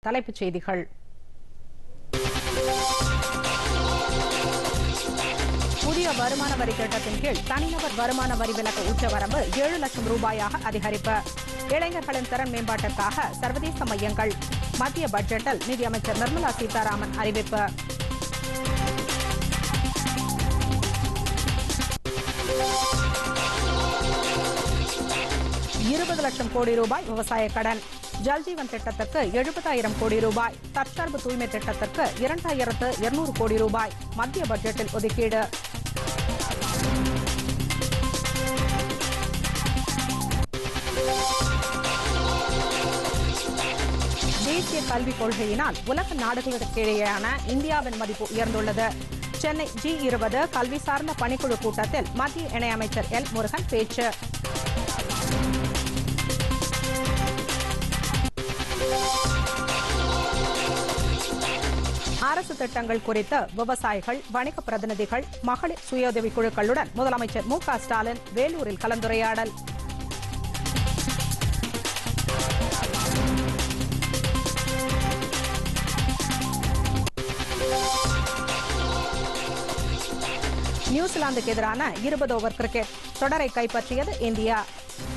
தலைப்புச் செய்திகள் புதிய வருமான வரி திட்டத்தின் கீழ் தனிநபர் வருமான வரி விலக்கு உச்சவரம்பு ஏழு லட்சம் ரூபாயாக அதிகரிப்பு இளைஞர்களின் திறன் மேம்பாட்டிற்காக சர்வதேச மையங்கள் மத்திய பட்ஜெட்டில் நிதியமைச்சர் நிர்மலா சீதாராமன் அறிவிப்பு இருபது லட்சம் கோடி ரூபாய் விவசாய கடன் ஜல்ஜீவன் திட்டத்திற்கு எழுபதாயிரம் கோடி ரூபாய் தற்சார்பு தூய்மை திட்டத்திற்கு இரண்டாயிரத்து இருநூறு கோடி ரூபாய் மத்திய பட்ஜெட்டில் ஒதுக்கீடு தேசிய கல்விக் கொள்கையினால் உலக நாடுகளுக்கிடையேயான இந்தியாவின் மதிப்பு உயர்ந்துள்ளது சென்னை ஜி இருபது கல்வி சார்ந்த பணிக்குழு கூட்டத்தில் மத்திய இணையமைச்சர் எல் முருகன் பேச்சு அரசு திட்டங்கள் குறித்து விவசாயிகள் வணிக பிரதிநிதிகள் மகளிர் சுய குழுக்களுடன் முதலமைச்சர் மு க ஸ்டாலின் வேலூரில் கலந்துரையாடல் நியூசிலாந்துக்கு எதிரான இருபது ஓவர் கிரிக்கெட் தொடரை கைப்பற்றியது இந்தியா